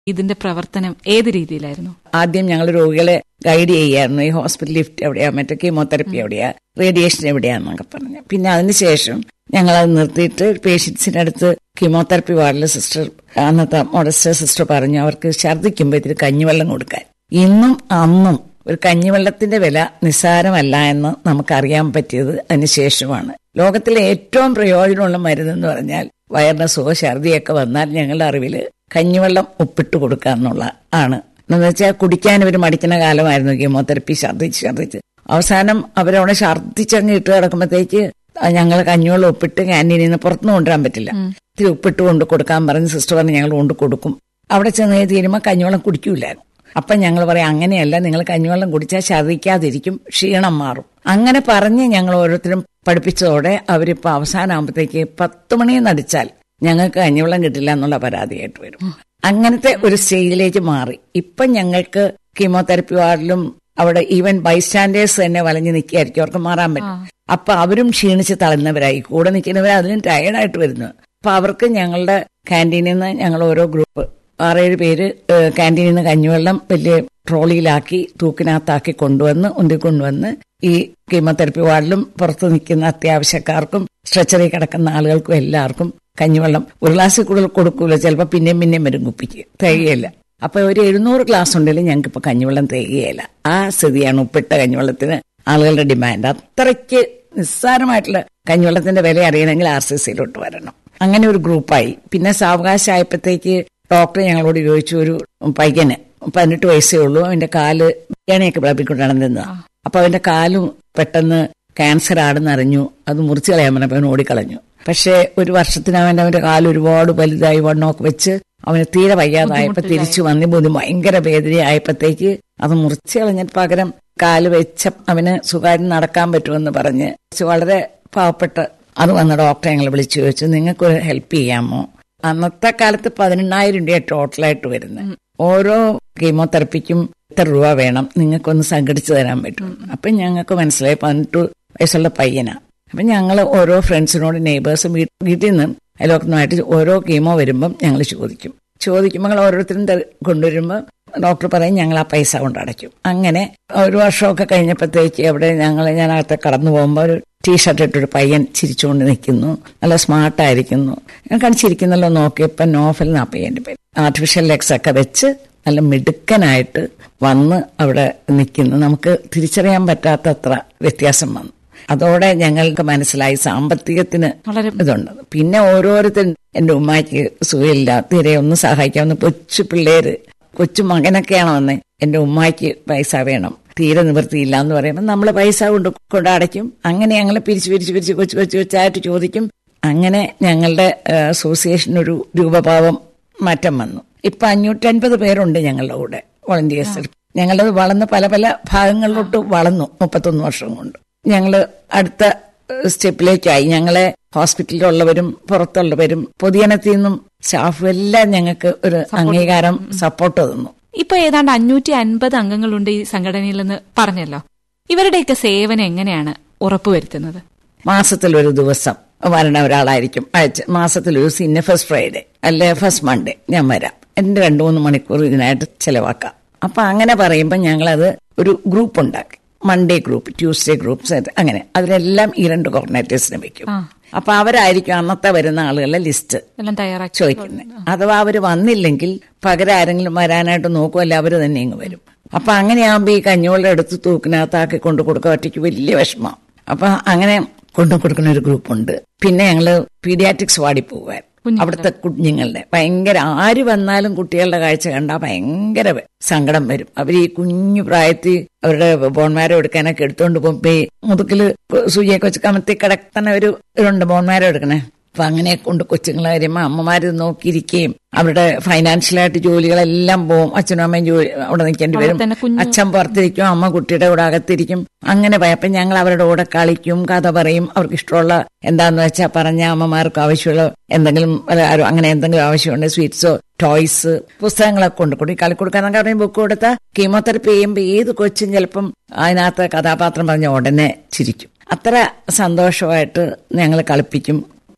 ഇതിന്റെ പ്രവർത്തനം ഏത് രീതിയിലായിരുന്നു ആദ്യം ഞങ്ങൾ രോഗികളെ ഗൈഡ് ചെയ്യായിരുന്നു ഈ ഹോസ്പിറ്റൽ ലിഫ്റ്റ് എവിടെയാ മറ്റേ കീമോതെറപ്പി എവിടെയാ റേഡിയേഷൻ എവിടെയാന്നൊക്കെ പറഞ്ഞു പിന്നെ അതിനുശേഷം ഞങ്ങൾ അത് നിർത്തിയിട്ട് പേഷ്യൻസിന്റെ അടുത്ത് കീമോതെറപ്പി വാർഡിലെ സിസ്റ്റർ അന്നത്തെ മോഡസ്റ്റർ സിസ്റ്റർ പറഞ്ഞു അവർക്ക് ഛർദ്ദിക്കുമ്പോൾ ഇതിന് കഞ്ഞിവെള്ളം കൊടുക്കാൻ ഇന്നും അന്നും ഒരു കഞ്ഞിവെള്ളത്തിന്റെ വില നിസ്സാരമല്ല എന്ന് നമുക്കറിയാൻ പറ്റിയത് അതിനുശേഷമാണ് ലോകത്തിലെ ഏറ്റവും പ്രയോജനമുള്ള മരുന്നെന്ന് പറഞ്ഞാൽ വയറിന് സുഖ ഛർദിയൊക്കെ വന്നാൽ ഞങ്ങളുടെ അറിവിൽ കഞ്ഞിവെള്ളം ഉപ്പിട്ട് കൊടുക്കുക എന്നുള്ള ആണ് എന്ന് വെച്ചാൽ കുടിക്കാൻ ഇവർ മടിക്കുന്ന കാലമായിരുന്നു കീമോതെറപ്പി ഛർദ്ദിച്ച് ഛർദ്ദിച്ച് അവസാനം അവരവിടെ ഛർദ്ദിച്ചങ്ങ് ഇട്ട് കിടക്കുമ്പോഴത്തേക്ക് ഞങ്ങൾ കഞ്ഞിവെള്ളം ഉപ്പിട്ട് ക്യാൻറ്റീനിൽ നിന്ന് പുറത്തുനിന്ന് കൊണ്ടുവരാൻ പറ്റില്ല ഇത്തിരി ഉപ്പിട്ട് കൊണ്ട് കൊടുക്കാൻ പറഞ്ഞ് സിസ്റ്റർ പറഞ്ഞ് ഞങ്ങൾ കൊണ്ട് കൊടുക്കും അവിടെ ചെന്ന് തീരുമ്പോൾ കഞ്ഞിവെള്ളം കുടിക്കൂലായിരുന്നു അപ്പം ഞങ്ങൾ പറയാം അങ്ങനെയല്ല നിങ്ങൾ കഞ്ഞിവെള്ളം കുടിച്ചാൽ ഛർദ്ദിക്കാതിരിക്കും ക്ഷീണം മാറും അങ്ങനെ പറഞ്ഞ് ഞങ്ങൾ ഓരോരുത്തരും പഠിപ്പിച്ചതോടെ അവരിപ്പോൾ അവസാനമാകുമ്പോഴത്തേക്ക് പത്ത് മണിയിൽ നടിച്ചാൽ ഞങ്ങൾക്ക് കഞ്ഞിവെള്ളം കിട്ടില്ല എന്നുള്ള പരാതിയായിട്ട് വരും അങ്ങനത്തെ ഒരു സ്റ്റേജിലേക്ക് മാറി ഇപ്പം ഞങ്ങൾക്ക് കീമോതെറപ്പി വാർഡിലും അവിടെ ഈവൻ ബൈസ്റ്റാൻഡേഴ്സ് തന്നെ വലഞ്ഞു നിൽക്കുകയായിരിക്കും അവർക്ക് മാറാൻ പറ്റും അപ്പൊ അവരും ക്ഷീണിച്ച് തളർന്നവരായി കൂടെ നിൽക്കുന്നവർ അതിലും ടയർഡായിട്ട് വരുന്നു അപ്പൊ അവർക്ക് ഞങ്ങളുടെ ക്യാൻറ്റീനിൽ നിന്ന് ഞങ്ങൾ ഓരോ ഗ്രൂപ്പ് ആറേഴ് പേര് ക്യാൻറ്റീനിൽ നിന്ന് കഞ്ഞിവെള്ളം വലിയ ട്രോളിയിലാക്കി തൂക്കിനകത്താക്കി കൊണ്ടുവന്ന് ഉന്തി കൊണ്ടുവന്ന് ഈ കീമോതെറപ്പി വാർഡിലും പുറത്ത് നിൽക്കുന്ന അത്യാവശ്യക്കാർക്കും സ്ട്രെച്ചറിൽ കിടക്കുന്ന ആളുകൾക്കും എല്ലാവർക്കും കഞ്ഞിവെള്ളം ഒരു ഗ്ലാസ്സിൽ കൂടുതൽ കൊടുക്കൂല ചിലപ്പോൾ പിന്നെയും പിന്നെയും വരും കുപ്പിക്ക് തികയില്ല അപ്പൊ ഒരു എഴുന്നൂറ് ഗ്ലാസ് ഉണ്ടെങ്കിലും ഞങ്ങൾക്ക് ഇപ്പൊ കഞ്ഞിവെള്ളം തികയില്ല ആ സ്ഥിതിയാണ് ഉപ്പിട്ട കഞ്ഞിവെള്ളത്തിന് ആളുകളുടെ ഡിമാൻഡ് അത്രയ്ക്ക് നിസ്സാരമായിട്ടുള്ള കഞ്ഞിവെള്ളത്തിന്റെ വില അറിയണമെങ്കിൽ ആർ സി സിയിലോട്ട് വരണം അങ്ങനെ ഒരു ഗ്രൂപ്പായി പിന്നെ സാവകാശമായപ്പോഴത്തേക്ക് ഡോക്ടർ ഞങ്ങളോട് ചോദിച്ചു ഒരു പയ്യന് പതിനെട്ട് വയസ്സേ ഉള്ളൂ അവന്റെ കാല് ബിരിയാണിയൊക്കെ വിളപ്പിക്കൊണ്ടാണ് നിന്നത് അപ്പൊ അവന്റെ കാലും പെട്ടെന്ന് ക്യാൻസർ ആണെന്ന് അറിഞ്ഞു അത് മുറിച്ചു കളയാൻ പറഞ്ഞപ്പോൾ അവൻ ഓടിക്കളഞ്ഞു പക്ഷേ ഒരു വർഷത്തിനവൻ അവന്റെ കാല് ഒരുപാട് വലുതായി വണ്ണമൊക്കെ വെച്ച് അവന് തീരെ വയ്യാതായപ്പോ തിരിച്ചു വന്ന് ബുദ്ധി ഭയങ്കര വേദനയായപ്പോഴത്തേക്ക് അത് മുറിച്ചു കളഞ്ഞിട്ട് പകരം കാല് വെച്ച അവന് സുഖമായിട്ട് നടക്കാൻ പറ്റുമെന്ന് പറഞ്ഞ് വളരെ പാവപ്പെട്ട അത് വന്ന ഡോക്ടറെ ഞങ്ങൾ വിളിച്ചു ചോദിച്ചു നിങ്ങൾക്ക് ഒരു ഹെൽപ്പ് ചെയ്യാമോ അന്നത്തെ കാലത്ത് പതിനെണ്ണായിരം രൂപ ടോട്ടലായിട്ട് വരുന്നത് ഓരോ കീമോതെറപ്പിക്കും എത്ര രൂപ വേണം നിങ്ങൾക്കൊന്ന് സംഘടിച്ചു തരാൻ പറ്റും അപ്പൊ ഞങ്ങൾക്ക് മനസ്സിലായി പതിനെട്ട് വയസ്സുള്ള പയ്യനാ അപ്പൊ ഞങ്ങൾ ഓരോ ഫ്രണ്ട്സിനോട് നെയ്ബേഴ്സും വീട്ടിൽ നിന്ന് അയലോക്കത്തുമായിട്ട് ഓരോ കീമോ വരുമ്പം ഞങ്ങൾ ചോദിക്കും ചോദിക്കുമ്പോൾ ഞങ്ങൾ ഓരോരുത്തരും കൊണ്ടുവരുമ്പോൾ ഡോക്ടർ പറയും ഞങ്ങൾ ആ പൈസ കൊണ്ട് അടയ്ക്കും അങ്ങനെ ഒരു വർഷമൊക്കെ കഴിഞ്ഞപ്പോഴത്തേക്ക് അവിടെ ഞങ്ങൾ ഞാനകത്ത് കടന്നു പോകുമ്പോൾ ഒരു ടീഷർട്ട് ഇട്ടൊരു പയ്യൻ ചിരിച്ചുകൊണ്ട് നിൽക്കുന്നു നല്ല സ്മാർട്ടായിരിക്കുന്നു ഞാൻ കണിച്ചിരിക്കുന്നല്ലോ നോക്കിയപ്പോൾ നോഫൽ എന്നാ പയ്യന്റെ പേര് ആർട്ടിഫിഷ്യൽ ലെഗ്സ് ഒക്കെ വെച്ച് നല്ല മിടുക്കനായിട്ട് വന്ന് അവിടെ നിൽക്കുന്നു നമുക്ക് തിരിച്ചറിയാൻ പറ്റാത്തത്ര വ്യത്യാസം വന്നു അതോടെ ഞങ്ങൾക്ക് മനസ്സിലായി സാമ്പത്തികത്തിന് ഇതുണ്ട് പിന്നെ ഓരോരുത്തരും എന്റെ ഉമ്മാക്ക് സുഖമില്ല തീരെ ഒന്ന് സഹായിക്കാവുന്ന കൊച്ചു പിള്ളേര് കൊച്ചു മകനൊക്കെയാണോ വന്ന് എന്റെ ഉമ്മാക്ക് പൈസ വേണം തീരെ നിവൃത്തിയില്ല എന്ന് പറയുമ്പോൾ നമ്മൾ പൈസ കൊണ്ട് കൊണ്ട് അടയ്ക്കും അങ്ങനെ ഞങ്ങൾ പിരിച്ച് പിരിച്ച് പിരിച്ച് കൊച്ചു കൊച്ചു കൊച്ചായിട്ട് ചോദിക്കും അങ്ങനെ ഞങ്ങളുടെ അസോസിയേഷൻ ഒരു രൂപഭാവം മാറ്റം വന്നു ഇപ്പൊ അഞ്ഞൂറ്റൻപത് പേരുണ്ട് ഞങ്ങളുടെ കൂടെ വോളണ്ടിയേഴ്സ് ഞങ്ങളത് വളർന്ന് പല പല ഭാഗങ്ങളിലോട്ട് വളർന്നു മുപ്പത്തൊന്ന് വർഷം കൊണ്ട് ഞങ്ങൾ അടുത്ത സ്റ്റെപ്പിലേക്കായി ഞങ്ങളെ ഹോസ്പിറ്റലിലുള്ളവരും പുറത്തുള്ളവരും പൊതുജനത്തിൽ നിന്നും സ്റ്റാഫും എല്ലാം ഞങ്ങൾക്ക് ഒരു അംഗീകാരം സപ്പോർട്ട് തന്നു ഇപ്പൊ ഏതാണ്ട് അഞ്ഞൂറ്റി അൻപത് അംഗങ്ങളുണ്ട് ഈ സംഘടനയിലെന്ന് പറഞ്ഞല്ലോ ഇവരുടെയൊക്കെ സേവനം എങ്ങനെയാണ് ഉറപ്പുവരുത്തുന്നത് മാസത്തിൽ ഒരു ദിവസം വരണ ഒരാളായിരിക്കും ആഴ്ച മാസത്തിൽ ഒരു സിന്നെ ഫസ്റ്റ് ഫ്രൈഡേ അല്ലെ ഫസ്റ്റ് മൺഡേ ഞാൻ വരാം എന്റെ രണ്ടു മൂന്ന് മണിക്കൂർ ഇതിനായിട്ട് ചെലവാക്കാം അപ്പൊ അങ്ങനെ പറയുമ്പോൾ ഞങ്ങളത് ഒരു ഗ്രൂപ്പ് ഉണ്ടാക്കി മൺഡേ ഗ്രൂപ്പ് ട്യൂസ്ഡേ ഗ്രൂപ്പ് അങ്ങനെ അതിലെല്ലാം ഈ രണ്ട് കോർഡിനേറ്റേഴ്സിനെ വെക്കും അപ്പൊ അവരായിരിക്കും അന്നത്തെ വരുന്ന ആളുകളുടെ ലിസ്റ്റ് എല്ലാം തയ്യാറാക്കി ചോദിക്കുന്നത് അഥവാ അവര് വന്നില്ലെങ്കിൽ പകരം ആരെങ്കിലും വരാനായിട്ട് നോക്കുമല്ല അവര് തന്നെ ഇങ്ങ് വരും അപ്പൊ അങ്ങനെയാകുമ്പോ ഈ കഞ്ഞോളുടെ അടുത്ത് തൂക്കിനകത്താക്കി കൊണ്ടു കൊടുക്കുക ഒറ്റയ്ക്ക് വലിയ വിഷമം അപ്പൊ അങ്ങനെ കൊണ്ടു കൊടുക്കുന്ന ഒരു ഗ്രൂപ്പുണ്ട് പിന്നെ ഞങ്ങള് പീഡിയാട്രിക്സ് വാടി പോകാൻ അവിടുത്തെ കുഞ്ഞുങ്ങളുടെ ഭയങ്കര ആര് വന്നാലും കുട്ടികളുടെ കാഴ്ച കണ്ടാൽ ഭയങ്കര സങ്കടം വരും അവർ ഈ കുഞ്ഞു പ്രായത്തിൽ അവരുടെ ബോൺമാരെ എടുക്കാനൊക്കെ എടുത്തോണ്ട് പോകുമ്പോ മുതുക്കില് സൂചിയൊക്കെ വെച്ച് കമത്തി കിടക്കുന്ന ഒരു ഇതുണ്ട് ബോൺമാരെ എടുക്കണേ അപ്പൊ അങ്ങനെ കൊണ്ട് കൊച്ചുങ്ങളെ വരുമ്പോൾ അമ്മമാര് നോക്കിയിരിക്കുകയും അവരുടെ ഫൈനാൻഷ്യലായിട്ട് ജോലികളെല്ലാം പോവും അച്ഛനും അമ്മയും ജോലി അവിടെ നിൽക്കേണ്ടി വരും അച്ഛൻ പുറത്തിരിക്കും അമ്മ കുട്ടിയുടെ കൂടെ അകത്തിരിക്കും അങ്ങനെ അപ്പൊ ഞങ്ങൾ അവരുടെ കൂടെ കളിക്കും കഥ പറയും അവർക്ക് ഇഷ്ടമുള്ള എന്താന്ന് വെച്ചാൽ പറഞ്ഞ അമ്മമാർക്ക് ആവശ്യമുള്ള എന്തെങ്കിലും അങ്ങനെ എന്തെങ്കിലും ആവശ്യമുണ്ട് സ്വീറ്റ്സോ ടോയ്സ് പുസ്തകങ്ങളൊക്കെ കൊണ്ട് കൊടുക്കും കളിക്കൊടുക്കാന്നൊക്കെ പറയും ബുക്ക് കൊടുത്താൽ കീമോതെറപ്പി ചെയ്യുമ്പോൾ ഏത് കൊച്ചും ചിലപ്പം അതിനകത്ത് കഥാപാത്രം പറഞ്ഞ ഉടനെ ചിരിക്കും അത്ര സന്തോഷമായിട്ട് ഞങ്ങൾ കളിപ്പിക്കും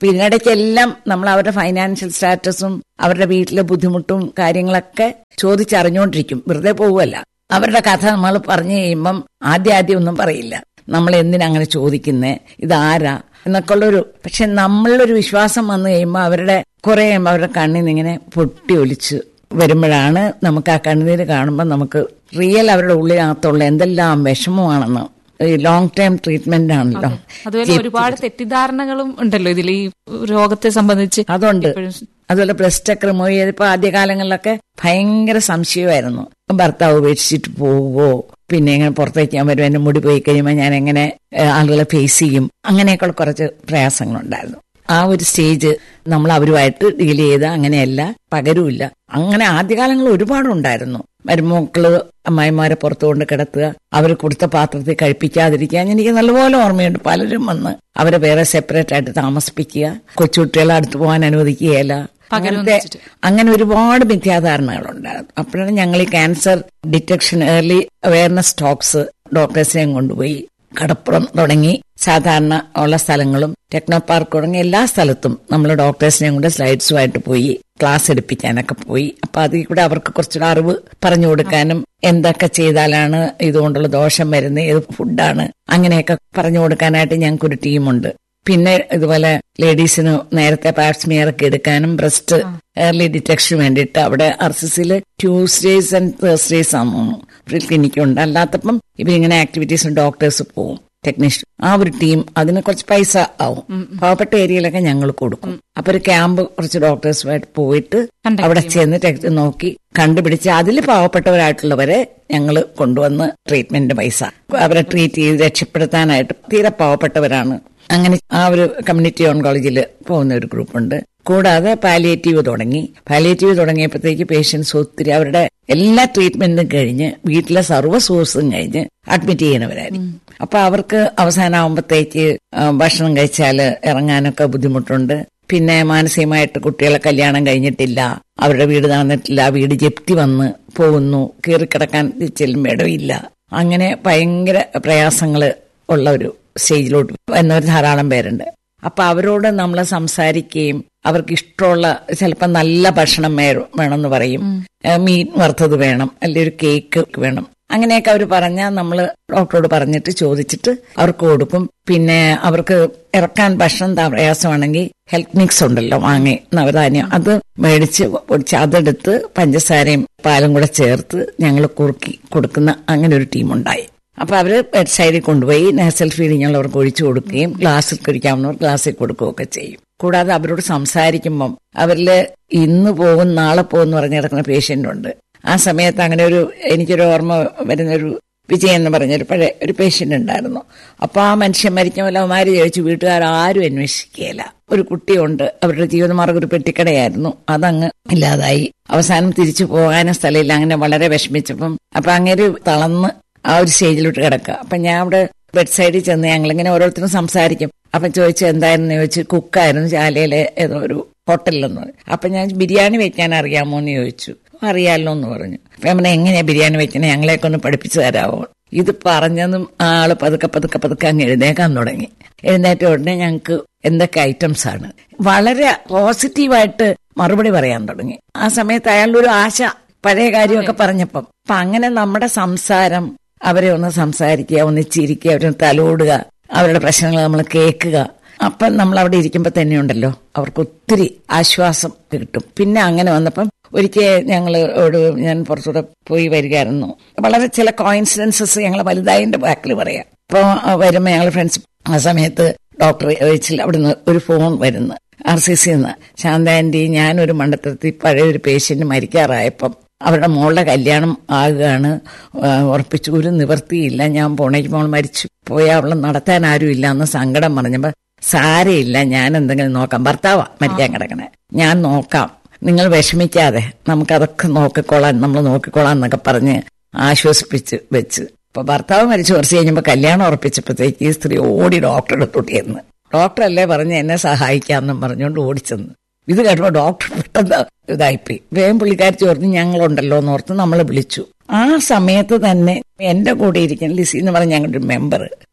അപ്പൊ ഇതിനിടയ്ക്കെല്ലാം നമ്മൾ അവരുടെ ഫൈനാൻഷ്യൽ സ്റ്റാറ്റസും അവരുടെ വീട്ടിലെ ബുദ്ധിമുട്ടും കാര്യങ്ങളൊക്കെ ചോദിച്ചറിഞ്ഞുകൊണ്ടിരിക്കും വെറുതെ പോവുമല്ല അവരുടെ കഥ നമ്മൾ പറഞ്ഞു കഴിയുമ്പം ആദ്യം ആദ്യം ഒന്നും പറയില്ല നമ്മൾ എന്തിനങ്ങനെ ചോദിക്കുന്നേ ഇതാരാ എന്നൊക്കെ ഉള്ളൊരു പക്ഷെ നമ്മളിലൊരു വിശ്വാസം വന്നു കഴിയുമ്പോൾ അവരുടെ കുറെ കഴിയുമ്പോൾ അവരുടെ കണ്ണിൽ നിന്ന് ഇങ്ങനെ പൊട്ടി ഒലിച്ച് വരുമ്പോഴാണ് നമുക്ക് ആ കണ്ണുനീര് കാണുമ്പോൾ നമുക്ക് റിയൽ അവരുടെ ഉള്ളിനകത്തുള്ള എന്തെല്ലാം വിഷമമാണെന്ന് ലോങ് ടൈം ട്രീറ്റ്മെന്റ് ആണല്ലോ അതുപോലെ ഒരുപാട് തെറ്റിദ്ധാരണകളും ഉണ്ടല്ലോ ഇതിൽ ഈ രോഗത്തെ സംബന്ധിച്ച് അതുണ്ട് എപ്പോഴും അതുപോലെ ബ്രസ്റ്റ് ഒക്കെ റിമൂവ് ചെയ്തപ്പോ ആദ്യകാലങ്ങളിലൊക്കെ ഭയങ്കര സംശയമായിരുന്നു ഭർത്താവ് ഉപേക്ഷിച്ചിട്ട് പോവോ പിന്നെ ഇങ്ങനെ പുറത്തേക്ക് ഞാൻ വരും എന്റെ മുടി പോയി കഴിയുമ്പോൾ ഞാൻ എങ്ങനെ ഏഹ്, ആളുകളെ ഫേസ് ചെയ്യും അങ്ങനെയൊക്കെയുള്ള കുറച്ച് പ്രയാസങ്ങളുണ്ടായിരുന്നു ആ ഒരു സ്റ്റേജ് നമ്മൾ അവരുമായിട്ട് ഡീൽ ചെയ്ത അങ്ങനെയല്ല പകരുമില്ല അങ്ങനെ ആദ്യകാലങ്ങളിൽ ഒരുപാടുണ്ടായിരുന്നു മരുമക്കള് അമ്മായിമാരെ പുറത്തു കൊണ്ട് കിടത്തുക അവർ കൊടുത്ത പാത്രത്തിൽ കഴിപ്പിക്കാതിരിക്കാൻ എനിക്ക് നല്ലപോലെ ഓർമ്മയുണ്ട് പലരും വന്ന് അവരെ വേറെ സെപ്പറേറ്റ് ആയിട്ട് താമസിപ്പിക്കുക കൊച്ചുകുട്ടികളെ അടുത്ത് പോകാൻ അനുവദിക്കുകയില്ല അങ്ങനത്തെ അങ്ങനെ ഒരുപാട് മിഥ്യാധാരണകളുണ്ടായിരുന്നു അപ്പോഴാണ് ഞങ്ങൾ ഈ cancer detection early awareness talks ഡോക്ടേഴ്സിനെയും കൊണ്ടുപോയി കടപ്പുറം തുടങ്ങി സാധാരണ ഉള്ള സ്ഥലങ്ങളും ടെക്നോ പാർക്ക് തുടങ്ങി എല്ലാ സ്ഥലത്തും നമ്മൾ ഡോക്ടേഴ്സിനെയും കൊണ്ട് സ്ലൈഡ്സുമായിട്ട് പോയി ക്ലാസ് എടുപ്പിക്കാനൊക്കെ പോയി അപ്പൊ അതിൽ കൂടെ അവർക്ക് കുറച്ചുകൂടെ അറിവ് പറഞ്ഞു കൊടുക്കാനും എന്തൊക്കെ ചെയ്താലാണ് ഇതുകൊണ്ടുള്ള ദോഷം വരുന്നത് ഏത് ഫുഡാണ് അങ്ങനെയൊക്കെ പറഞ്ഞു കൊടുക്കാനായിട്ട് ഞങ്ങൾക്കൊരു ടീമുണ്ട് പിന്നെ ഇതുപോലെ ലേഡീസിന് നേരത്തെ പാപ്സ്മിയർ ഒക്കെ എടുക്കാനും ബ്രസ്റ്റ് ഏർലി ഡിറ്റക്ഷന് വേണ്ടിയിട്ട് അവിടെ ആർ സി സിയിൽ ട്യൂസ്ഡേസ് ആൻഡ് തേഴ്സ്ഡേസ് ആണ് ഫ്രീ ക്ലിനിക് ഉണ്ട് അല്ലാത്തപ്പം ഇവരിങ്ങനെ ആക്ടിവിറ്റീസിന് ഡോക്ടേഴ്സ് പോവും ടെക്നീഷ്യൻ ആ ഒരു ടീം അതിന് കുറച്ച് പൈസ ആവും പാവപ്പെട്ട ഏരിയയിലൊക്കെ ഞങ്ങൾ കൊടുക്കും അപ്പൊ ഒരു ക്യാമ്പ് കുറച്ച് ഡോക്ടേഴ്സുമായിട്ട് പോയിട്ട് Conduct അവിടെ ചെന്ന് ടെക്സ്റ്റ് നോക്കി കണ്ടുപിടിച്ച് അതിൽ പാവപ്പെട്ടവരായിട്ടുള്ളവരെ ഞങ്ങൾ കൊണ്ടുവന്ന് ട്രീറ്റ്മെന്റ് പൈസ അവരെ ട്രീറ്റ് ചെയ്ത് രക്ഷപ്പെടുത്താനായിട്ട് തീരെ പാവപ്പെട്ടവരാണ് അങ്ങനെ ആ ഒരു കമ്മ്യൂണിറ്റി ഓൺകോളജിയിൽ പോകുന്ന ഒരു ഗ്രൂപ്പുണ്ട് കൂടാതെ പാലിയേറ്റീവ് തുടങ്ങി പാലിയേറ്റീവ് തുടങ്ങിയപ്പോഴത്തേക്ക് പേഷ്യൻസ് ഒത്തിരി അവരുടെ എല്ലാ ട്രീറ്റ്മെന്റും കഴിഞ്ഞ് വീട്ടിലെ സർവ്വ സോഴ്സും കഴിഞ്ഞ് അഡ്മിറ്റ് ചെയ്യണവരായിരിക്കും അപ്പൊ അവർക്ക് അവസാനമാകുമ്പോഴത്തേക്ക് ഭക്ഷണം കഴിച്ചാല് ഇറങ്ങാനൊക്കെ ബുദ്ധിമുട്ടുണ്ട് പിന്നെ മാനസികമായിട്ട് കുട്ടികളെ കല്യാണം കഴിഞ്ഞിട്ടില്ല അവരുടെ വീട് നടന്നിട്ടില്ല വീട് ജപ്തി വന്ന് പോകുന്നു കീറിക്കിടക്കാൻ ചെല്ലുമ്പോൾ ഇടവില്ല അങ്ങനെ ഭയങ്കര പ്രയാസങ്ങള് ഉള്ള ഒരു സ്റ്റേജിലോട്ട് എന്നവർ ധാരാളം പേരുണ്ട് അപ്പൊ അവരോട് നമ്മൾ സംസാരിക്കുകയും അവർക്ക് ഇഷ്ടമുള്ള ചിലപ്പോൾ നല്ല ഭക്ഷണം വേ- വേണമെന്ന് പറയും ഏഹ് മീൻ വറുത്തത് വേണം അല്ലെങ്കിൽ ഒരു കേക്ക് വേണം അങ്ങനെയൊക്കെ അവർ പറഞ്ഞാൽ നമ്മൾ ഡോക്ടറോട് പറഞ്ഞിട്ട് ചോദിച്ചിട്ട് അവർക്ക് കൊടുക്കും പിന്നെ അവർക്ക് ഇറക്കാൻ ഭക്ഷണം ത- പ്രയാസമാണെങ്കിൽ ഹെൽത്ത് മിക്സ് ഉണ്ടല്ലോ വാങ്ങി നവധാന്യം അത് മേടിച്ച് പൊടിച്ച് അതെടുത്ത് പഞ്ചസാരയും പാലും കൂടെ ചേർത്ത് ഞങ്ങൾ കുറുക്കി കൊടുക്കുന്ന അങ്ങനെ ഒരു ടീമുണ്ടായി അപ്പൊ അവര് ബെഡ് സൈഡിൽ കൊണ്ടുപോയി നേസൽ ഫീഡിങ് ഉള്ളവർക്ക് ഒഴിച്ചു കൊടുക്കുകയും ഗ്ലാസ്സിൽ കുടിക്കാവുന്നവർ ഗ്ലാസ്സിൽ കൊടുക്കുകയൊക്കെ ചെയ്യും കൂടാതെ അവരോട് സംസാരിക്കുമ്പം അവരില് ഇന്ന് പോകും നാളെ പോകും എന്ന് പറഞ്ഞ് കിടക്കുന്ന പേഷ്യന്റ് ഉണ്ട് ആ സമയത്ത് അങ്ങനെ ഒരു എനിക്കൊരു ഓർമ്മ വരുന്നൊരു വിജയൻ എന്ന് പറഞ്ഞൊരു പഴയ ഒരു പേഷ്യന്റ് ഉണ്ടായിരുന്നു അപ്പൊ ആ മനുഷ്യൻ മരിച്ച പോലെ അവന്മാര് ചോദിച്ചു വീട്ടുകാർ ആരും അന്വേഷിക്കുകയില്ല ഒരു കുട്ടിയുണ്ട് അവരുടെ ജീവിതമാർഗം ഒരു പെട്ടിക്കടയായിരുന്നു അതങ്ങ് ഇല്ലാതായി അവസാനം തിരിച്ചു പോകാനും സ്ഥലമില്ല അങ്ങനെ വളരെ വിഷമിച്ചപ്പം അപ്പൊ അങ്ങനെ തളർന്ന് ആ ഒരു സ്റ്റേജിലോട്ട് കിടക്കുക അപ്പൊ ഞാൻ അവിടെ ബെഡ് സൈഡിൽ ചെന്ന് ഞങ്ങളിങ്ങനെ ഓരോരുത്തരും സംസാരിക്കും അപ്പൊ ചോദിച്ചു എന്തായിരുന്നു ചോദിച്ചു കുക്കായിരുന്നു ശാലയിലെ ഏതോ ഒരു ഹോട്ടലിലെന്ന് പറഞ്ഞു അപ്പൊ ഞാൻ ബിരിയാണി വെക്കാൻ അറിയാമോ എന്ന് ചോദിച്ചു അറിയാമല്ലോ എന്ന് പറഞ്ഞു അപ്പൊ ഞാൻ പറഞ്ഞു, എങ്ങനെയാ ബിരിയാണി വെക്കണേ ഞങ്ങളെയൊക്കെ ഒന്ന് പഠിപ്പിച്ചു തരാമോ ഇത് പറഞ്ഞതും ആള് പതുക്കെ പതുക്കെ പതുക്കെ അങ്ങ് എഴുന്നേക്കാൻ തുടങ്ങി എഴുന്നേറ്റ ഉടനെ ഞങ്ങൾക്ക് എന്തൊക്കെ ഐറ്റംസ് ആണ് വളരെ പോസിറ്റീവായിട്ട് മറുപടി പറയാൻ തുടങ്ങി ആ സമയത്ത് അയാളുടെ ഒരു ആശ പഴയ കാര്യമൊക്കെ പറഞ്ഞപ്പം അപ്പൊ അങ്ങനെ നമ്മുടെ സംസാരം അവരെ ഒന്ന് സംസാരിക്കുക ഒന്ന് ചിരിക്കുക അവരെ തലോടുക അവരുടെ പ്രശ്നങ്ങൾ നമ്മൾ കേൾക്കുക അപ്പം നമ്മൾ അവിടെ ഇരിക്കുമ്പോൾ തന്നെയുണ്ടല്ലോ അവർക്ക് ഒത്തിരി ആശ്വാസം കിട്ടും പിന്നെ അങ്ങനെ വന്നപ്പം ഒരിക്കൽ ഞങ്ങൾ ഒരു ഞാൻ പുറത്തൂടെ പോയി വരികയായിരുന്നു വളരെ ചില കോയിൻസിഡൻസസ് ഞങ്ങൾ വലുതായതിന്റെ ബാക്കിൽ പറയാം അപ്പോൾ വരുമ്പോൾ ഞങ്ങൾ ഫ്രണ്ട്സ് ആ സമയത്ത് ഡോക്ടർ ചോദിച്ചില്ല അവിടുന്ന് ഒരു ഫോൺ വരുന്നു ആർ സി സി നിന്ന് ശാന്ത ആന്റി ഞാനൊരു മണ്ഡലത്തിൽ പഴയ ഒരു പേഷ്യന്റ് മരിക്കാറായപ്പം അവരുടെ മോളുടെ കല്യാണം ആകുകയാണ് ആ, ഉറപ്പിച്ചു ഒരു നിവൃത്തിയില്ല ഞാൻ പോണേക്ക് മോൾ മരിച്ചു പോയാൽ അവളെ നടത്താൻ ആരും ഇല്ല എന്ന് സങ്കടം പറഞ്ഞപ്പോ സാരയില്ല ഞാൻ എന്തെങ്കിലും നോക്കാം ഭർത്താവാ മരിക്കാൻ കിടക്കണേ ഞാൻ നോക്കാം നിങ്ങൾ വിഷമിക്കാതെ നമുക്കതൊക്കെ നോക്കിക്കോളാം നമ്മൾ നോക്കിക്കോളാം എന്നൊക്കെ പറഞ്ഞ് ആശ്വസിപ്പിച്ച് വെച്ച് അപ്പൊ ഭർത്താവ് മരിച്ചു കുറച്ച് കഴിഞ്ഞപ്പോ കല്യാണം ഉറപ്പിച്ചപ്പോഴത്തേക്ക് ഈ സ്ത്രീ ഓടി ഡോക്ടറുടെ തൊട്ടിയെന്ന് ഡോക്ടറല്ലേ പറഞ്ഞ് എന്നെ സഹായിക്കാമെന്നും പറഞ്ഞുകൊണ്ട് ഓടിച്ചെന്ന് ഇത് കേട്ടപ്പോ ഡോക്ടർ പെട്ടെന്ന് ഇതായിപ്പോയി വേഗം പുള്ളിക്കാരി ചോർന്ന് ഞങ്ങളുണ്ടല്ലോ എന്ന് ഓർത്ത് നമ്മളെ വിളിച്ചു ആ സമയത്ത് തന്നെ എന്റെ കൂടെ ഇരിക്കുന്ന ലിസി എന്ന് പറഞ്ഞ ഞങ്ങളുടെ ഒരു മെമ്പർ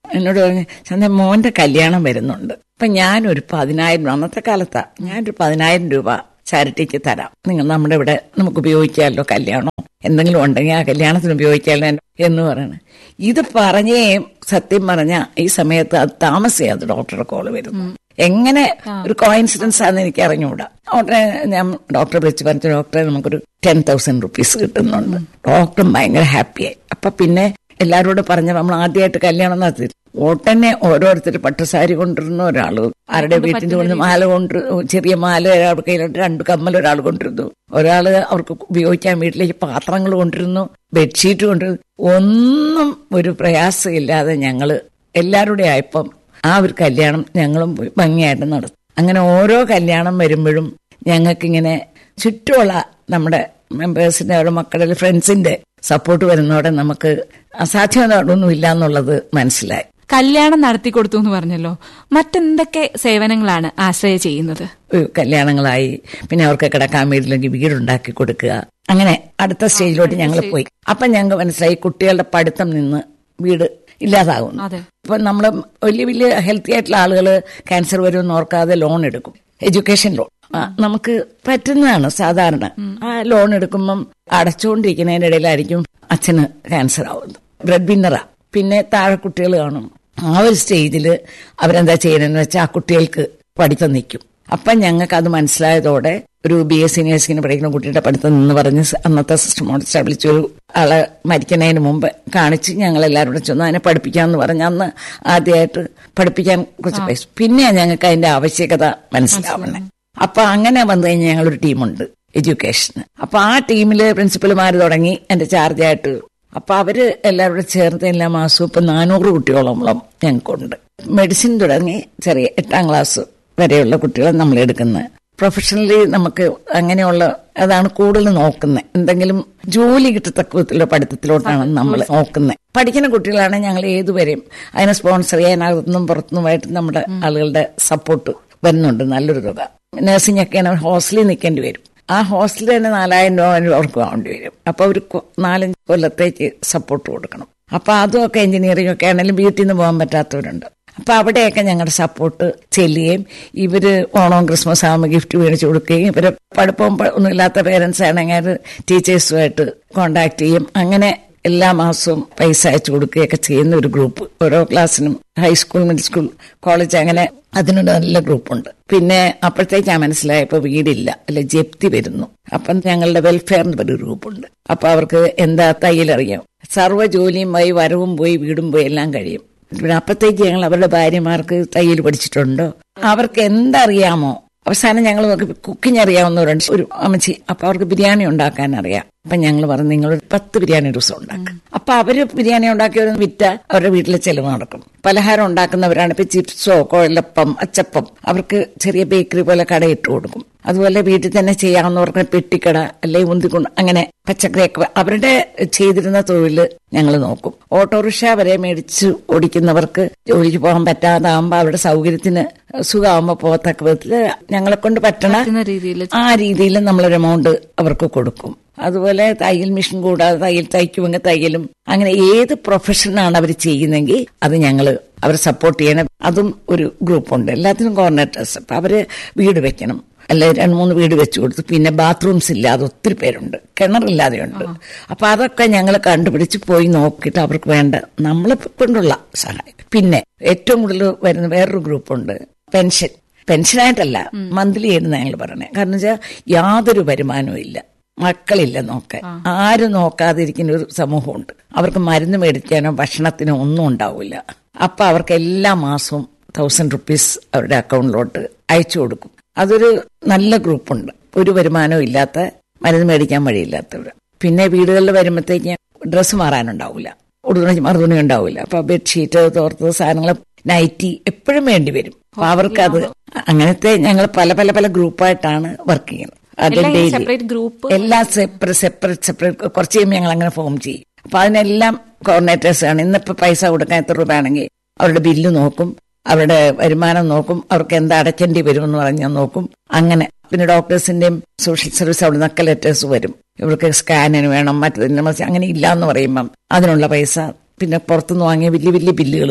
എന്നോട് പറഞ്ഞു ചന്ത മോന്റെ കല്യാണം വരുന്നുണ്ട് അപ്പൊ ഞാനൊരു പതിനായിരം രൂപ അന്നത്തെ കാലത്താ ഞാനൊരു പതിനായിരം രൂപ ചാരിറ്റിക്ക് തരാം നിങ്ങൾ നമ്മുടെ ഇവിടെ നമുക്ക് ഉപയോഗിക്കാമല്ലോ കല്യാണം എന്തെങ്കിലും ഉണ്ടെങ്കിൽ ആ കല്യാണത്തിന് ഉപയോഗിക്കാമല്ലോ എന്ന് പറയണ ഇത് പറഞ്ഞേ സത്യം പറഞ്ഞ ഈ സമയത്ത് അത് താമസിയാതെ ഡോക്ടറുടെ കോള് വരുന്നു എങ്ങനെ ഒരു കോയിൻസിഡൻസ് ആണെന്ന് എനിക്ക് അറിഞ്ഞുകൂടാ ഉടനെ ഞാൻ ഡോക്ടറെ വിളിച്ച് പറഞ്ഞു ഡോക്ടറെ നമുക്കൊരു ടെൻ തൗസൻഡ് റുപ്പീസ് കിട്ടുന്നുണ്ട് ഡോക്ടറും ഭയങ്കര ഹാപ്പിയായി അപ്പൊ പിന്നെ എല്ലാവരോടും പറഞ്ഞ നമ്മൾ ആദ്യമായിട്ട് കല്യാണം നടത്തി ഉടനെ ഓരോരുത്തർ പട്ടുസാരി കൊണ്ടിരുന്നു ഒരാള് ആരുടെ വീട്ടിന്റെ കൊണ്ട് മാല കൊണ്ട് ചെറിയ മാല ഒരാളുടെ കയ്യിലോട്ട് രണ്ട് കമ്മൽ ഒരാൾ കൊണ്ടിരുന്നു ഒരാള് അവർക്ക് ഉപയോഗിക്കാൻ വീട്ടിലേക്ക് പാത്രങ്ങൾ കൊണ്ടിരുന്നു ബെഡ്ഷീറ്റ് കൊണ്ടിരുന്നു ഒന്നും ഒരു പ്രയാസമില്ലാതെ ഞങ്ങള് എല്ലാവരുടെ ആയപ്പം ആ ഒരു കല്യാണം ഞങ്ങളും പോയി ഭംഗിയായിട്ട് നടത്തും അങ്ങനെ ഓരോ കല്യാണം വരുമ്പോഴും ഞങ്ങൾക്കിങ്ങനെ ചുറ്റുമുള്ള നമ്മുടെ മെമ്പേഴ്സിന്റെ അവരുടെ മക്കളുടെ ഫ്രണ്ട്സിന്റെ സപ്പോർട്ട് വരുന്നതോടെ നമുക്ക് അസാധ്യമൊന്നും ഇല്ല എന്നുള്ളത് മനസ്സിലായി കല്യാണം നടത്തി കൊടുത്തു എന്ന് പറഞ്ഞല്ലോ മറ്റെന്തൊക്കെ സേവനങ്ങളാണ് ആശ്രയ ചെയ്യുന്നത് ഒരു കല്യാണങ്ങളായി പിന്നെ അവർക്ക് കിടക്കാൻ വീട്ടിലേക്ക് വീടുണ്ടാക്കി കൊടുക്കുക അങ്ങനെ അടുത്ത സ്റ്റേജിലോട്ട് ഞങ്ങൾ പോയി അപ്പൊ ഞങ്ങൾക്ക് മനസ്സിലായി കുട്ടികളുടെ പഠിത്തം നിന്ന് വീട് ഇല്ലാതാകുന്നു അതെ ഇപ്പൊ നമ്മൾ വലിയ വലിയ ഹെൽത്തി ആയിട്ടുള്ള ആളുകൾ ക്യാൻസർ വരുമെന്ന് ഓർക്കാതെ ലോൺ എടുക്കും എഡ്യൂക്കേഷൻ ലോൺ ആ, നമുക്ക് പറ്റുന്നതാണ് സാധാരണ ആ ലോൺ എടുക്കുമ്പം അടച്ചുകൊണ്ടിരിക്കുന്നതിന്റെ ഇടയിലായിരിക്കും അച്ഛന് ക്യാൻസർ ആവുന്നത് ബ്രെഡ് വിന്നറാ പിന്നെ താഴെ കുട്ടികൾ കാണും ആ ഒരു സ്റ്റേജിൽ അവരെന്താ ചെയ്യണമെന്ന് വെച്ചാൽ ആ കുട്ടികൾക്ക് പഠിത്തം നിൽക്കും അപ്പം ഞങ്ങൾക്ക് അത് മനസ്സിലായതോടെ ഒരു ബി എസ് സി നേഴ്സിംഗിന് പഠിക്കുന്ന കുട്ടിയുടെ പഠിത്തം എന്ന് പറഞ്ഞ് സ- അന്നത്തെ സിസ്റ്റമോട് സ്ഥാപിച്ച ഒരു ആളെ മരിക്കുന്നതിന് മുമ്പ് കാണിച്ച് ഞങ്ങൾ എല്ലാവരും കൂടെ ചെന്ന് അതിനെ പഠിപ്പിക്കാമെന്ന് പറഞ്ഞ് അന്ന് ആദ്യമായിട്ട് പഠിപ്പിക്കാൻ കുറച്ച് പൈസ പിന്നെയാണ് ഞങ്ങൾക്ക് അതിന്റെ ആവശ്യകത മനസ്സിലാവണേ അപ്പൊ അങ്ങനെ വന്നു കഴിഞ്ഞാൽ ഞങ്ങളൊരു ടീമുണ്ട് എഡ്യൂക്കേഷന് അപ്പൊ ആ ടീമില് പ്രിൻസിപ്പൽമാർ തുടങ്ങി എന്റെ ചാർജായിട്ട് അപ്പൊ അവര് എല്ലാവരും കൂടെ ചേർത്ത് എല്ലാ മാസവും ഇപ്പൊ നാനൂറ് കുട്ടികളോളം ഞങ്ങൾക്കുണ്ട് മെഡിസിൻ തുടങ്ങി ചെറിയ എട്ടാം ക്ലാസ് വരെയുള്ള കുട്ടികളെ നമ്മൾ എടുക്കുന്നത് പ്രൊഫഷണലി നമുക്ക് അങ്ങനെയുള്ള അതാണ് കൂടുതൽ നോക്കുന്നത് എന്തെങ്കിലും ജോലി കിട്ടത്തക്ക വിധത്തിലുള്ള പഠിത്തത്തിലോട്ടാണ് നമ്മൾ നോക്കുന്നത് പഠിക്കുന്ന കുട്ടികളാണ് ഞങ്ങൾ ഏതുവരെയും അതിനെ സ്പോൺസർ ചെയ്യാൻ അകത്തുനിന്നും പുറത്തുനിന്നുമായിട്ട് നമ്മുടെ ആളുകളുടെ സപ്പോർട്ട് വരുന്നുണ്ട് നല്ലൊരു തുക നഴ്സിംഗ് ഒക്കെയാണ് ഹോസ്റ്റലിൽ നിൽക്കേണ്ടി വരും ആ ഹോസ്റ്റലിൽ തന്നെ നാലായിരം രൂപ അവർക്ക് വേണ്ടി വരും അപ്പൊ ഒരു കൊ- നാലഞ്ച് കൊല്ലത്തേക്ക് സപ്പോർട്ട് കൊടുക്കണം അപ്പൊ അതുമൊക്കെ എഞ്ചിനീയറിംഗ് ഒക്കെ ആണെങ്കിലും വീട്ടിൽ നിന്ന് പോകാൻ പറ്റാത്തവരുണ്ട് അപ്പൊ അവിടെയൊക്കെ ഞങ്ങളുടെ സപ്പോർട്ട് ചെല്ലുകയും ഇവര് ഓണവും ക്രിസ്മസ് ആകുമ്പോൾ ഗിഫ്റ്റ് മേടിച്ചു കൊടുക്കുകയും ഇവര് പഠിപ്പവും പ- ഒന്നുമില്ലാത്ത പേരൻസ് ആണെങ്കിൽ ടീച്ചേഴ്സുമായിട്ട് കോണ്ടാക്ട് ചെയ്യും അങ്ങനെ എല്ലാ മാസവും പൈസ അയച്ചു കൊടുക്കുകയൊക്കെ ചെയ്യുന്ന ഒരു ഗ്രൂപ്പ് ഓരോ ക്ലാസ്സിനും ഹൈസ്കൂൾ മിഡിൽ സ്കൂൾ കോളേജ് അങ്ങനെ അതിനൊരു നല്ല ഗ്രൂപ്പുണ്ട് പിന്നെ അപ്പോഴത്തേക്ക് ഞാൻ മനസ്സിലായപ്പോ വീടില്ല അല്ലെ ജപ്തി വരുന്നു അപ്പം ഞങ്ങളുടെ വെൽഫെയറിന്റെ ഒരു ഗ്രൂപ്പുണ്ട് അപ്പൊ അവർക്ക് എന്താ തയ്യലറിയാം സർവ്വ ജോലിയും പോയി വരവും പോയി വീടും പോയി എല്ലാം കഴിയും പിന്നെ അപ്പത്തേക്ക് ഞങ്ങൾ അവരുടെ ഭാര്യമാർക്ക് തയ്യൽ പഠിച്ചിട്ടുണ്ടോ അവർക്ക് എന്തറിയാമോ അവസാനം ഞങ്ങൾ കുക്കിംഗ് അറിയാവുന്നവരുണ്ട് ഒരു അമ്മച്ചി അപ്പൊ അവർക്ക് ബിരിയാണി ഉണ്ടാക്കാൻ അറിയാം അപ്പൊ ഞങ്ങൾ പറഞ്ഞു നിങ്ങൾ ഒരു പത്ത് ബിരിയാണി ഒരു ദിവസം ഉണ്ടാക്കും അപ്പൊ അവര് ബിരിയാണി ഉണ്ടാക്കിയവർ വിറ്റ അവരുടെ വീട്ടിലെ ചെലവ് നടക്കും പലഹാരം ഉണ്ടാക്കുന്നവരാണ് ഇപ്പൊ ചിപ്സോ കുഴലപ്പം അച്ചപ്പം അവർക്ക് ചെറിയ ബേക്കറി പോലെ കട ഇട്ട് കൊടുക്കും അതുപോലെ വീട്ടിൽ തന്നെ ചെയ്യാവുന്നവർക്ക് പെട്ടിക്കട അല്ലെ ഉന്തിക്കൊണ്ട് അങ്ങനെ പച്ചക്കറിയൊക്കെ അവരുടെ ചെയ്തിരുന്ന തൊഴില് ഞങ്ങൾ നോക്കും ഓട്ടോറിക്ഷ വരെ മേടിച്ച് ഓടിക്കുന്നവർക്ക് ജോലിക്ക് പോകാൻ പറ്റാതാകുമ്പോൾ അവരുടെ സൗകര്യത്തിന് സുഖമാകുമ്പോൾ പോകത്തക്ക വിധത്തില് ഞങ്ങളെ കൊണ്ട് പറ്റണ പറ്റുന്ന രീതിയിൽ ആ രീതിയിൽ നമ്മളൊരു എമൗണ്ട് അവർക്ക് കൊടുക്കും അതുപോലെ തയ്യൽ മെഷീൻ കൂടാതെ തയ്യൽ തയ്ക്കുമെങ്കിൽ തയ്യലും അങ്ങനെ ഏത് പ്രൊഫഷനാണ് അവർ ചെയ്യുന്നെങ്കിൽ അത് ഞങ്ങൾ അവരെ സപ്പോർട്ട് ചെയ്യണം അതും ഒരു ഗ്രൂപ്പുണ്ട് എല്ലാത്തിനും കോർഡിനേറ്റേഴ്സ് അപ്പൊ അവര് വീട് വെക്കണം അല്ലെ രണ്ട് മൂന്ന് വീട് വെച്ചു കൊടുത്തു പിന്നെ ബാത്റൂംസ് ഇല്ലാതെ ഒത്തിരി പേരുണ്ട് കിണറില്ലാതെയുണ്ട് അപ്പൊ അതൊക്കെ ഞങ്ങൾ കണ്ടുപിടിച്ച് പോയി നോക്കിയിട്ട് അവർക്ക് വേണ്ട നമ്മളെ കൊണ്ടുള്ള സഹായം പിന്നെ ഏറ്റവും കൂടുതൽ വരുന്ന വേറൊരു ഗ്രൂപ്പുണ്ട് പെൻഷൻ പെൻഷനായിട്ടല്ല മന്ത്ലി ആയിരുന്നു ഞങ്ങൾ പറഞ്ഞത് കാരണം വെച്ചാൽ യാതൊരു വരുമാനവും ഇല്ല മക്കളില്ല നോക്കാൻ ആരും നോക്കാതിരിക്കുന്ന ഒരു സമൂഹമുണ്ട് അവർക്ക് മരുന്ന് മേടിക്കാനോ ഭക്ഷണത്തിനോ ഒന്നും ഉണ്ടാവില്ല അപ്പൊ അവർക്ക് എല്ലാ മാസവും തൗസൻഡ് റുപ്പീസ് അവരുടെ അക്കൗണ്ടിലോട്ട് അയച്ചു കൊടുക്കും അതൊരു നല്ല ഗ്രൂപ്പുണ്ട് ഒരു വരുമാനവും ഇല്ലാത്ത മരുന്ന് മേടിക്കാൻ വഴിയില്ലാത്തവർ പിന്നെ വീടുകളിൽ വരുമ്പോഴത്തേക്ക് ഡ്രസ്സ് മാറാനുണ്ടാവില്ല ഉടുതുണി മറുതുണി ഉണ്ടാവില്ല അപ്പൊ ബെഡ്ഷീറ്റ് തോർത്ത് സാധനങ്ങൾ നൈറ്റി എപ്പോഴും വേണ്ടി വരും അപ്പൊ അവർക്കത് അങ്ങനത്തെ ഞങ്ങൾ പല പല പല ഗ്രൂപ്പായിട്ടാണ് വർക്ക് ചെയ്യുന്നത് അത് എല്ലാം ഡെയിലി സെപ്പറേറ്റ് ഗ്രൂപ്പ് എല്ലാം സെപ്പറേറ്റ് സെപ്പറേറ്റ് സെപ്പറേറ്റ് കുറച്ച് കഴിയുമ്പോൾ ഞങ്ങൾ അങ്ങനെ ഫോം ചെയ്യും അപ്പൊ അതിനെല്ലാം കോർഡിനേറ്റേഴ്സ് ആണ് ഇന്നിപ്പോ പൈസ കൊടുക്കാൻ എത്ര രൂപ ആണെങ്കിൽ അവരുടെ ബില്ല് നോക്കും അവരുടെ വരുമാനം നോക്കും അവർക്ക് എന്താ അടയ്ക്കേണ്ടി വരും എന്ന് പറഞ്ഞാൽ നോക്കും അങ്ങനെ പിന്നെ ഡോക്ടേഴ്സിന്റെയും സോഷ്യൽ സർവീസ് അവിടെ നിന്നൊക്കെ ലെറ്റേഴ്സ് വരും ഇവർക്ക് സ്കാനിന് വേണം മറ്റതിന് മറിച്ച് അങ്ങനെ ഇല്ല എന്ന് പറയുമ്പം അതിനുള്ള പൈസ പിന്നെ പുറത്തുനിന്ന് വാങ്ങിയ വലിയ വലിയ ബില്ലുകൾ കാണും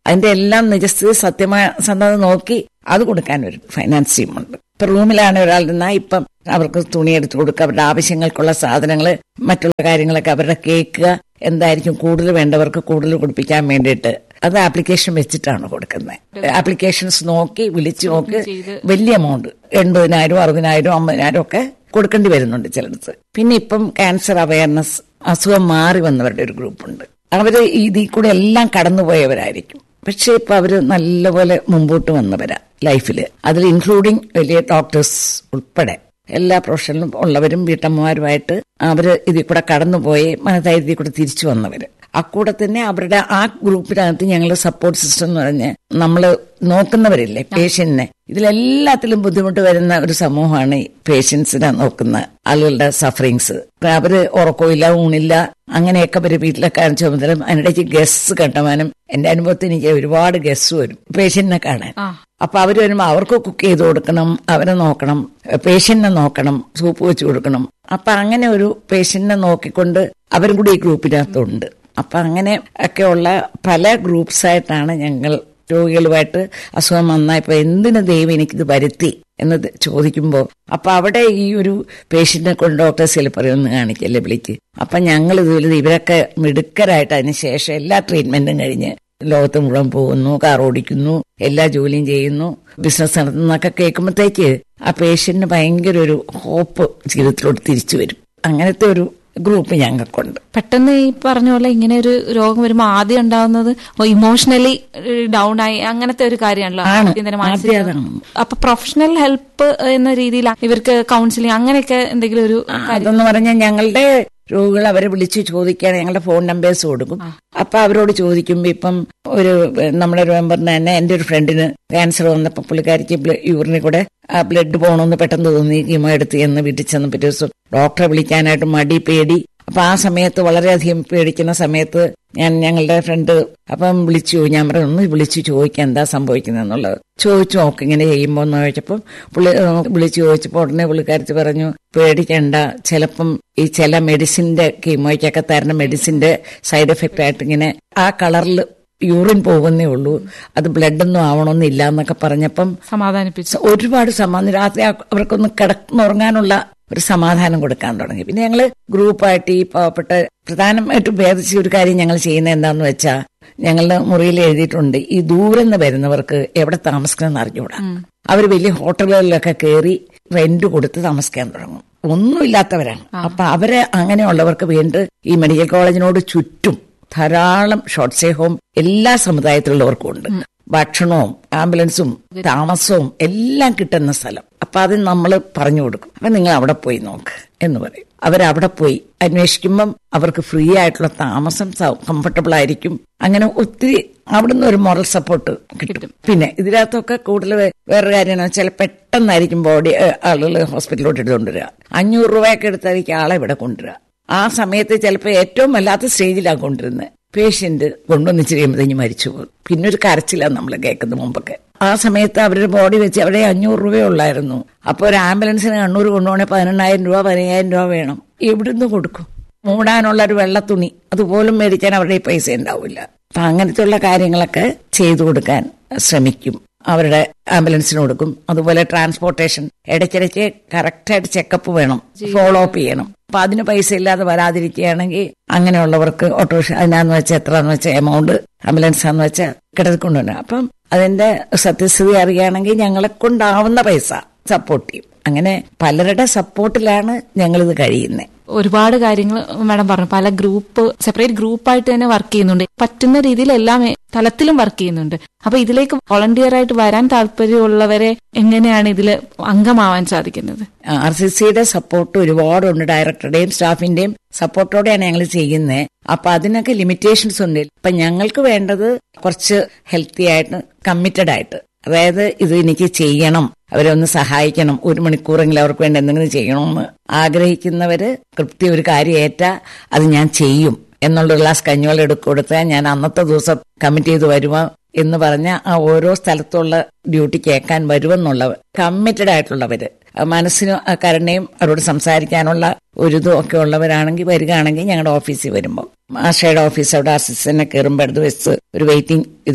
അതിന്റെ എല്ലാം നിജസ്ഥിതി സത്യമായ സന്നദ്ധ നോക്കി അത് കൊടുക്കാൻ ഒരു ഫൈനാൻസ് ടീമുണ്ട് ഇപ്പൊ റൂമിലാണ് ഒരാൾ നിന്നാൽ ഇപ്പം അവർക്ക് തുണി എടുത്തു കൊടുക്കുക അവരുടെ ആവശ്യങ്ങൾക്കുള്ള സാധനങ്ങൾ മറ്റുള്ള കാര്യങ്ങളൊക്കെ അവരുടെ കേൾക്കുക എന്തായിരിക്കും കൂടുതൽ വേണ്ടവർക്ക് കൂടുതൽ കൊടുപ്പിക്കാൻ വേണ്ടിയിട്ട് അത് ആപ്ലിക്കേഷൻ വെച്ചിട്ടാണ് കൊടുക്കുന്നത് ആപ്ലിക്കേഷൻസ് നോക്കി വിളിച്ചു നോക്കി വലിയ എമൗണ്ട് എൺപതിനായിരം അറുപതിനായിരം അമ്പതിനായിരം ഒക്കെ കൊടുക്കേണ്ടി വരുന്നുണ്ട് ചിലടത്ത് പിന്നെ ഇപ്പം ക്യാൻസർ അവയർനെസ് അസുഖം മാറി വന്നവരുടെ ഒരു ഗ്രൂപ്പുണ്ട് അവര് ഇതിൽ കൂടെ എല്ലാം കടന്നുപോയവരായിരിക്കും പക്ഷെ ഇപ്പൊ അവര് നല്ലപോലെ മുമ്പോട്ട് വന്നവരാ ലൈഫില് അതിൽ ഇൻക്ലൂഡിങ് വലിയ ഡോക്ടേഴ്സ് ഉൾപ്പെടെ എല്ലാ പ്രൊഫഷനിലും ഉള്ളവരും വീട്ടമ്മമാരുമായിട്ട് അവര് ഇതിൽ കൂടെ കടന്നുപോയി മനധൈര്യത്തിൽ കൂടെ തിരിച്ചു വന്നവര് അക്കൂടെ തന്നെ അവരുടെ ആ ഗ്രൂപ്പിനകത്ത് ഞങ്ങൾ സപ്പോർട്ട് സിസ്റ്റം എന്ന് പറഞ്ഞ് നമ്മൾ നോക്കുന്നവരില്ലേ പേഷ്യന്റിനെ ഇതിലെല്ലാത്തിലും ബുദ്ധിമുട്ട് വരുന്ന ഒരു സമൂഹമാണ് ഈ പേഷ്യൻസിനെ നോക്കുന്ന ആളുകളുടെ സഫറിങ്സ് അവര് ഉറക്കമില്ല ഊണില്ല അങ്ങനെയൊക്കെ അവര് വീട്ടിലൊക്കെ കാണിച്ചു പോകുമ്പോഴും അതിനിടയ്ക്ക് ഗസ് കണ്ടമാനം എന്റെ അനുഭവത്തിൽ എനിക്ക് ഒരുപാട് ഗസ് വരും പേഷ്യന്റിനെ കാണാൻ അപ്പൊ അവര് വരുമ്പോ അവർക്ക് കുക്ക് ചെയ്ത് കൊടുക്കണം അവരെ നോക്കണം പേഷ്യന്റിനെ നോക്കണം സൂപ്പ് വെച്ച് കൊടുക്കണം അപ്പൊ അങ്ങനെ ഒരു പേഷ്യന്റിനെ നോക്കിക്കൊണ്ട് അവരും കൂടി ഈ ഗ്രൂപ്പിനകത്തുണ്ട് അപ്പൊ അങ്ങനെ ഒക്കെയുള്ള പല ഗ്രൂപ്പ്സ് ആയിട്ടാണ് ഞങ്ങൾ രോഗികളുമായിട്ട് അസുഖം വന്നപ്പോ എന്തിനു ദൈവം എനിക്കിത് വരുത്തി എന്ന് ചോദിക്കുമ്പോൾ അപ്പൊ അവിടെ ഈ ഒരു പേഷ്യന്റിനെ കൊണ്ട് ഡോക്ടർ ചിലപ്പോൾ ഒന്ന് കാണിക്കല്ലേ വിളിക്ക് അപ്പൊ ഞങ്ങൾ ഇതുപോലെ ഇവരൊക്കെ മിടുക്കരായിട്ട് അതിന് ശേഷം എല്ലാ ട്രീറ്റ്മെന്റും കഴിഞ്ഞ് ലോകത്ത് മുഴുവൻ പോകുന്നു കാർ ഓടിക്കുന്നു എല്ലാ ജോലിയും ചെയ്യുന്നു ബിസിനസ് നടത്തുന്നൊക്കെ കേൾക്കുമ്പോഴത്തേക്ക് ആ പേഷ്യന്റിന് ഭയങ്കര ഒരു ഹോപ്പ് ജീവിതത്തിലോട്ട് തിരിച്ചു വരും അങ്ങനത്തെ ഒരു ഗ്രൂപ്പ് ഞങ്ങൾക്കുണ്ട് പെട്ടെന്ന് ഈ പറഞ്ഞ പോലെ ഇങ്ങനെ ഒരു രോഗം വരുമ്പോൾ ആദ്യം ഉണ്ടാവുന്നത് ഇമോഷണലി ഡൗൺ ആയി അങ്ങനത്തെ ഒരു കാര്യമാണല്ലോ ആണ്. ആദ്യം തന്നെ ആദ്യം മാനസിക അതാണ്. അപ്പൊ പ്രൊഫഷണൽ ഹെൽപ്പ് എന്ന രീതിയിൽ ഇവർക്ക് കൗൺസിലിംഗ് അങ്ങനെയൊക്കെ എന്തെങ്കിലും ഒരു കാര്യം അതെന്ന് പറഞ്ഞാൽ ഞങ്ങളുടെ രോഗികൾ അവരെ വിളിച്ച് ചോദിക്കുകയാണ് ഞങ്ങളുടെ ഫോൺ നമ്പേഴ്സ് കൊടുക്കും അപ്പൊ അവരോട് ചോദിക്കുമ്പോ ഇപ്പം ഒരു ഏഹ്, നമ്മുടെ ഒരു മെമ്പറിന് തന്നെ എന്റെ ഒരു ഫ്രണ്ടിന് ക്യാൻസർ വന്നപ്പോ പുള്ളിക്കാരിക്ക് യൂറിനിൽ കൂടെ ആ ബ്ലഡ് പോകണമെന്ന് പെട്ടെന്ന് തോന്നി കീമോ എടുത്ത് എന്ന് വീട്ടിൽ ചെന്ന് പിറ്റേ ദിവസം ഡോക്ടറെ വിളിക്കാനായിട്ട് മടി പേടി അപ്പൊ ആ സമയത്ത് വളരെയധികം പേടിക്കുന്ന സമയത്ത് ഞാൻ ഞങ്ങളുടെ ഫ്രണ്ട് അപ്പം വിളിച്ചു ഞാൻ പറഞ്ഞു ഒന്ന് വിളിച്ചു ചോദിക്കാം എന്താ സംഭവിക്കുന്നതെന്നുള്ളത് ചോദിച്ചു നോക്ക് ഇങ്ങനെ ചെയ്യുമ്പോ എന്ന് ചോദിച്ചപ്പം പുള്ളി ഏഹ്, വിളിച്ചു ചോദിച്ചപ്പോൾ ഉടനെ പുള്ളിക്കാരത്തി പറഞ്ഞു പേടിക്കണ്ട ചിലപ്പം ഈ ചില മെഡിസിന്റെ കീമോയ്ക്കൊക്കെ തരുന്ന മെഡിസിന്റെ സൈഡ് എഫക്റ്റ് ആയിട്ട് ഇങ്ങനെ ആ കളറിൽ യൂറിൻ പോകുന്നേ ഉള്ളൂ അത് ബ്ലഡ് ഒന്നും ആവണമെന്നില്ല എന്നൊക്കെ പറഞ്ഞപ്പം സമാധാനിപ്പിച്ചു ഒരുപാട് സമാധാനം രാത്രി ആ- അവർക്കൊന്ന് കിടന്നുറങ്ങാനുള്ള ഒരു സമാധാനം കൊടുക്കാൻ തുടങ്ങി പിന്നെ ഞങ്ങള് ഗ്രൂപ്പായിട്ട് ഈ പാവപ്പെട്ട പ്രധാനമായിട്ടും ഭേദിച്ച ഒരു കാര്യം ഞങ്ങൾ ചെയ്യുന്നത് എന്താന്ന് വെച്ചാൽ ഞങ്ങളുടെ മുറിയിൽ എഴുതിയിട്ടുണ്ട് ഈ ദൂരെ നിന്ന് വരുന്നവർക്ക് എവിടെ താമസിക്കണം എന്ന് അറിഞ്ഞുകൂടാ അവർ വലിയ ഹോട്ടലുകളിലൊക്കെ കയറി റെന്റ് കൊടുത്ത് താമസിക്കാൻ തുടങ്ങും ഒന്നുമില്ലാത്തവരാണ് അപ്പൊ അവരെ അങ്ങനെയുള്ളവർക്ക് വേണ്ടി ഈ മെഡിക്കൽ കോളേജിനോട് ചുറ്റും ധാരാളം ഷോർട്ട് സ്റ്റേ ഹോം എല്ലാ സമുദായത്തിലുള്ളവർക്കും ഉണ്ട് ഭക്ഷണവും ആംബുലൻസും താമസവും എല്ലാം കിട്ടുന്ന സ്ഥലം അപ്പൊ അത് നമ്മൾ പറഞ്ഞു കൊടുക്കും അപ്പൊ നിങ്ങൾ അവിടെ പോയി നോക്ക് എന്ന് പറയും അവരവിടെ പോയി അന്വേഷിക്കുമ്പം അവർക്ക് ഫ്രീ ആയിട്ടുള്ള താമസം കംഫർട്ടബിൾ ആയിരിക്കും അങ്ങനെ ഒത്തിരി അവിടുന്ന് ഒരു മോറൽ സപ്പോർട്ട് കിട്ടും പിന്നെ ഇതിനകത്തൊക്കെ കൂടുതൽ വേ- വേറൊരു കാര്യം എന്ന് വെച്ചാൽ പെട്ടെന്നായിരിക്കും ബോഡി ആളുകൾ ഹോസ്പിറ്റലിലോട്ട് എടുത്തുകൊണ്ടുവരിക അഞ്ഞൂറ് രൂപയൊക്കെ എടുത്തായിരിക്കും ആളെ ഇവിടെ കൊണ്ടുവരിക ആ സമയത്ത് ചിലപ്പോൾ ഏറ്റവും വല്ലാത്ത സ്റ്റേജിലാണ് കൊണ്ടിരുന്നത് പേഷ്യന്റ് കൊണ്ടുവന്നിച്ച് കഴിയുമ്പോഴത്തേക്ക് മരിച്ചു പോകും പിന്നെ ഒരു കരച്ചിലാണ് നമ്മൾ കേൾക്കുന്നത് മുമ്പൊക്കെ ആ സമയത്ത് അവരുടെ ബോഡി വെച്ച് അവിടെ അഞ്ഞൂറ് രൂപയേ ഉള്ളായിരുന്നു അപ്പോൾ ഒരു ആംബുലൻസിന് കണ്ണൂർ കൊണ്ടുപോകണേ പതിനെണ്ണായിരം രൂപ പതിനയ്യായിരം രൂപ വേണം എവിടുന്ന് കൊടുക്കും മൂടാനുള്ള ഒരു വെള്ളത്തുണി അതുപോലും മേടിക്കാൻ അവരുടെ ഈ പൈസ ഉണ്ടാവില്ല അപ്പൊ അങ്ങനത്തെയുള്ള കാര്യങ്ങളൊക്കെ ചെയ്തു കൊടുക്കാൻ ശ്രമിക്കും അവരുടെ ആംബുലൻസിന് കൊടുക്കും അതുപോലെ ട്രാൻസ്പോർട്ടേഷൻ ഇടയ്ക്കിടയ്ക്ക് കറക്റ്റായിട്ട് ചെക്കപ്പ് വേണം ഫോളോ അപ്പ് ചെയ്യണം അപ്പൊ അതിന് പൈസ ഇല്ലാതെ വരാതിരിക്കുകയാണെങ്കിൽ അങ്ങനെയുള്ളവർക്ക് ഓട്ടോറിക്ഷ അതിനാന്ന് വെച്ചാൽ എത്രന്ന് വെച്ചാൽ എമൗണ്ട് ആംബുലൻസ് ആന്ന് വെച്ചാൽ കിടക്കൊണ്ടുവരണം അപ്പം അതിന്റെ സത്യസ്ഥിതി അറിയുകയാണെങ്കിൽ ഞങ്ങളെ കൊണ്ടാവുന്ന പൈസ സപ്പോർട്ട് ചെയ്യും അങ്ങനെ പലരുടെ സപ്പോർട്ടിലാണ് ഞങ്ങളിത് കഴിയുന്നത് ഒരുപാട് കാര്യങ്ങൾ മാഡം പറഞ്ഞു പല ഗ്രൂപ്പ് സെപ്പറേറ്റ് ഗ്രൂപ്പായിട്ട് തന്നെ വർക്ക് ചെയ്യുന്നുണ്ട് പറ്റുന്ന രീതിയിൽ എല്ലാ മേ- തലത്തിലും വർക്ക് ചെയ്യുന്നുണ്ട് അപ്പൊ ഇതിലേക്ക് വോളണ്ടിയർ ആയിട്ട് വരാൻ താല്പര്യമുള്ളവരെ എങ്ങനെയാണ് ഇതിൽ അംഗമാവാൻ സാധിക്കുന്നത് ആർ സി സിയുടെ സപ്പോർട്ട് ഒരുപാടുണ്ട് ഡയറക്ടറുടെയും സ്റ്റാഫിന്റെയും സപ്പോർട്ടോടെയാണ് ഞങ്ങൾ ചെയ്യുന്നത് അപ്പൊ അതിനൊക്കെ ലിമിറ്റേഷൻസ് ഉണ്ട് ഇപ്പൊ ഞങ്ങൾക്ക് വേണ്ടത് കുറച്ച് ഹെൽത്തി ആയിട്ട് കമ്മിറ്റഡ് ആയിട്ട് അതായത് ഇത് എനിക്ക് ചെയ്യണം അവരെ ഒന്ന് സഹായിക്കണം ഒരു മണിക്കൂറെങ്കിലും അവർക്ക് വേണ്ടി എന്തെങ്കിലും ചെയ്യണമെന്ന് ആഗ്രഹിക്കുന്നവര് കൃത്യം ഒരു കാര്യം ഏറ്റാ അത് ഞാൻ ചെയ്യും എന്നുള്ള ഒരു ഗ്ലാസ് കഞ്ഞിവെള്ളം എടുക്ക കൊടുത്താൽ ഞാൻ അന്നത്തെ ദിവസം കമ്മിറ്റ് ചെയ്ത് വരുമോ എന്ന് പറഞ്ഞ ആ ഓരോ സ്ഥലത്തുള്ള ഡ്യൂട്ടി കേൾക്കാൻ വരുമെന്നുള്ളവർ കമ്മിറ്റഡ് ആയിട്ടുള്ളവര് ആ മനസ്സിന് ആ കരുണയും അവരോട് സംസാരിക്കാനുള്ള ഒരു ഇതും ഒക്കെ ഉള്ളവരാണെങ്കിൽ വരികയാണെങ്കിൽ ഞങ്ങളുടെ ഓഫീസിൽ വരുമ്പോൾ ആശയുടെ ഓഫീസ് അവിടെ അസിസ്റ്റന്റിനെ കയറുമ്പോൾ അടുത്ത് വെച്ച് ഒരു വെയിറ്റിംഗ് ഇതുണ്ട്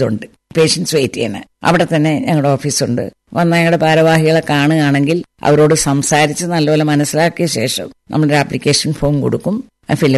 പേഷ്യൻസ് വെയിറ്റ് ചെയ്യണേ അവിടെ തന്നെ ഞങ്ങളുടെ ഓഫീസുണ്ട് വന്ന ഞങ്ങളുടെ ഭാരവാഹികളെ കാണുകയാണെങ്കിൽ അവരോട് സംസാരിച്ച് നല്ലപോലെ മനസ്സിലാക്കിയ ശേഷം നമ്മളൊരു ആപ്ലിക്കേഷൻ ഫോം കൊടുക്കും ഫില്ല്